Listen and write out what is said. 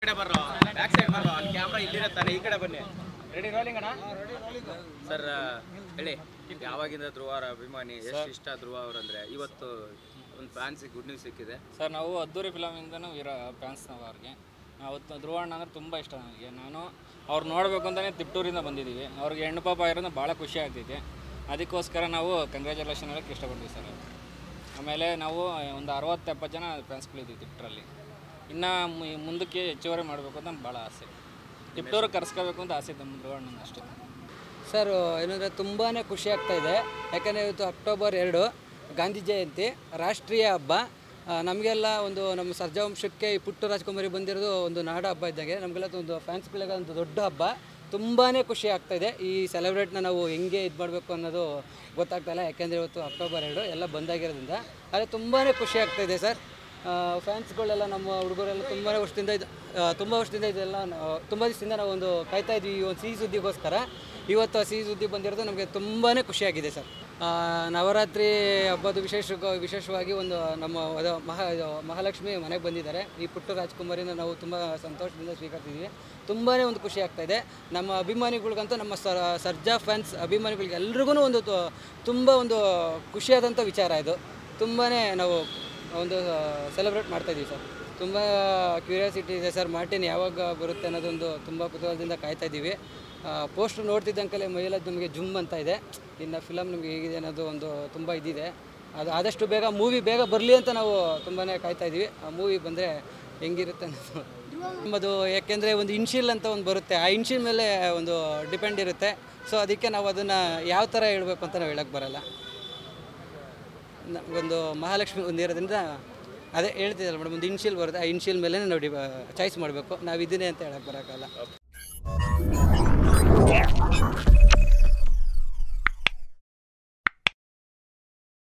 ಕಡೆ ಬರ್ರೋ back side ಬರ್ರೋ ಅಲ್ಲಿ camera ಇಲ್ಲಿರತ್ತಾನೆ ಈ ಕಡೆ ಬನ್ನಿ ರೆಡಿ ರೋಲಿಂಗ್ ಅಣ್ಣ ಸರ್ ಹೇಳಿ ಯಾವಾಗಿಂದ ಧ್ರುವ ಅವರ ಅಭಿಮಾನಿ ಎಷ್ಟು ಇಷ್ಟ ಧ್ರುವ ಅವರಂದ್ರೆ ಇವತ್ತು ಒಂದು ಫ್ಯಾನ್ಸಿಗೆ ಗುಡ್ ನ್ಯೂಸ್ ಸಿಕ್ಕಿದೆ ಸರ್ ನಾವು ಅದ್ದೂರಿ ಫಿಲಮಿಂದನೂ ಇರೋ ಫ್ಯಾನ್ಸ್ ನಾವು ಅವ್ರಿಗೆ ಅವತ್ತು ಧ್ರುವಣ್ಣ ಅಂದ್ರೆ ತುಂಬ ಇಷ್ಟ ನನಗೆ ನಾನು ಅವ್ರು ನೋಡಬೇಕು ಅಂತಲೇ ತಿಪ್ಟೂರಿಂದ ಬಂದಿದ್ದೀವಿ ಅವ್ರಿಗೆ ಹೆಣ್ಣು ಪಾಪ ಇರೋದು ಭಾಳ ಖುಷಿ ಆಗ್ತೈತೆ ಅದಕ್ಕೋಸ್ಕರ ನಾವು ಕಂಗ್ರ್ಯಾಚುಲೇಷನ್ ಹೇಳಕ್ಕೆ ಇಷ್ಟಪಡ್ತೀವಿ ಸರ್ ಆಮೇಲೆ ನಾವು ಒಂದು ಅರವತ್ತು ಎಪ್ಪತ್ತು ಜನ ಫ್ಯಾನ್ಸ್ಗಳಿದ್ದೀವಿ ತಿಪ್ಟೂರಲ್ಲಿ ಇನ್ನು ಮು- ಮುಂದಕ್ಕೆ ಹೆಚ್ಚುವರಿ ಮಾಡಬೇಕು ಅಂತ ಭಾಳ ಆಸೆ ತಿಪ್ಟೂರಿಗೆ ಕರ್ಸ್ಕೋಬೇಕು ಅಂತ ಆಸೆ ನಮ್ಮ ಧ್ರುವಣ್ಣನ ಅಷ್ಟೇ ಸರ್ ಏನಂದರೆ ತುಂಬಾ ಖುಷಿ ಆಗ್ತಾ ಇದೆ ಯಾಕಂದರೆ ಇವತ್ತು ಅಕ್ಟೋಬರ್ ಎರಡು ಗಾಂಧಿ ಜಯಂತಿ ರಾಷ್ಟ್ರೀಯ ಹಬ್ಬ ಆ, ನಮಗೆಲ್ಲ ಒಂದು ನಮ್ಮ ಸರ್ಜವಂಶಕ್ಕೆ ಈ ಪುಟ್ಟ ರಾಜ್ಕುಮಾರಿ ಬಂದಿರೋದು ಒಂದು ನಾಡ ಹಬ್ಬ ಇದ್ದಾಗೆ ನಮಗೆಲ್ಲ ಒಂದು ಫ್ಯಾನ್ಸ್ಗಳಿಗೆ ಒಂದು ದೊಡ್ಡ ಹಬ್ಬ ತುಂಬಾ ಖುಷಿ ಆಗ್ತಾ ಇದೆ ಈ ಸೆಲೆಬ್ರೇಟ್ನ ನಾವು ಹೆಂಗೆ ಇದು ಮಾಡಬೇಕು ಅನ್ನೋದು ಗೊತ್ತಾಗ್ತಾ ಇಲ್ಲ ಯಾಕೆಂದರೆ ಇವತ್ತು ಅಕ್ಟೋಬರ್ ಎರಡು ಎಲ್ಲ ಬಂದಾಗಿರೋದ್ರಿಂದ ಆದರೆ ತುಂಬಾ ಖುಷಿ ಆಗ್ತಾ ಇದೆ ಸರ್ ಫ್ಯಾನ್ಸ್ಗಳೆಲ್ಲ ನಮ್ಮ ಹುಡುಗರೆಲ್ಲ ತುಂಬಾ ವರ್ಷದಿಂದ ಇದು ತುಂಬ ವರ್ಷದಿಂದ ಇದೆಲ್ಲ ನಾವು- ತುಂಬ ದಿವಸದಿಂದ ನಾವು ಒಂದು ಕಾಯ್ತಾ ಇದ್ವಿ ಈ ಒಂದು ಸಿಹಿ ಸುದ್ದಿಗೋಸ್ಕರ ಇವತ್ತು ಆ ಸಿಹಿ ಸುದ್ದಿ ಬಂದಿರೋದು ನಮಗೆ ತುಂಬಾ ಖುಷಿಯಾಗಿದೆ ಸರ್ ಆ, ನವರಾತ್ರಿ ಹಬ್ಬದ ವಿಶೇಷ ವಿಶೇಷವಾಗಿ ಒಂದು ನಮ್ಮ ಅದು ಮಹಾ ಇದು ಮಹಾಲಕ್ಷ್ಮಿ ಮನೆಗೆ ಬಂದಿದ್ದಾರೆ ಈ ಪುಟ್ಟ ರಾಜ್ಕುಮಾರಿನ ನಾವು ತುಂಬ ಸಂತೋಷದಿಂದ ಸ್ವೀಕರಿಸಿದ್ದೀವಿ ತುಂಬಾ ಒಂದು ಖುಷಿ ಆಗ್ತಾ ಇದೆ ನಮ್ಮ ಅಭಿಮಾನಿಗಳಿಗಂತೂ ನಮ್ಮ ಸರ್ ಸರ್ಜಾ ಫ್ಯಾನ್ಸ್ ಅಭಿಮಾನಿಗಳಿಗೆ ಎಲ್ರಿಗೂ ಒಂದು ತು- ತುಂಬ ಒಂದು ಖುಷಿಯಾದಂಥ ವಿಚಾರ ಇದು ತುಂಬಾ ನಾವು ಒಂದು ಸೆಲೆಬ್ರೇಟ್ ಮಾಡ್ತಾ ಇದ್ದೀವಿ ಸರ್ ತುಂಬ ಕ್ಯೂರಿಯಾಸಿಟಿ ಇದೆ ಸರ್ ಮಾರ್ಟಿನ್ ಯಾವಾಗ ಬರುತ್ತೆ ಅನ್ನೋದೊಂದು ತುಂಬ ಕುತೂಹಲದಿಂದ ಕಾಯ್ತಾ ಇದ್ದೀವಿ ಪೋಸ್ಟ್ ನೋಡ್ತಿದ್ದಂಕಲೇ ಮೈಯೆಲ್ಲ ನಮಗೆ ಜುಮ್ ಅಂತ ಇದೆ ಇನ್ನು ಫಿಲಮ್ ನಮಗೆ ಹೇಗಿದೆ ಅನ್ನೋದು ಒಂದು ತುಂಬ ಇದಿದೆ ಅದು ಆದಷ್ಟು ಬೇಗ ಮೂವಿ ಬೇಗ ಬರಲಿ ಅಂತ ನಾವು ತುಂಬಾ ಕಾಯ್ತಾ ಇದ್ದೀವಿ ಆ ಮೂವಿ ಬಂದರೆ ಹೆಂಗಿರುತ್ತೆ ಅನ್ನೋದು ನಮ್ಮದು ಯಾಕೆಂದರೆ ಒಂದು ಇನ್ಶಿಲ್ ಅಂತ ಒಂದು ಬರುತ್ತೆ ಆ ಇನ್ಶಿಲ್ ಮೇಲೆ ಒಂದು ಡಿಪೆಂಡ್ ಇರುತ್ತೆ ಸೊ ಅದಕ್ಕೆ ನಾವು ಅದನ್ನು ಯಾವ ಥರ ಹೇಳಬೇಕು ಅಂತ ನಾವು ಹೇಳಕ್ಕೆ ಬರಲ್ಲ ನ- ಒಂದು ಮಹಾಲಕ್ಷ್ಮಿ ಒಂದು ಇರೋದ್ರಿಂದ ಅದೇ ಹೇಳ್ತಿದ್ದಲ್ಲ ಮೇಡಮ್ ಒಂದು ಇನ್ಶಿಲ್ ಬರುತ್ತೆ ಆ ಇನ್ಶಿಲ್ ಮೇಲೆ ನಾವು ಚಾಯ್ಸ್ ಮಾಡಬೇಕು ನಾವು ಇದನ್ನೇ ಅಂತ ಹೇಳಕ್ಕೆ ಬರೋಕ್ಕಲ್ಲ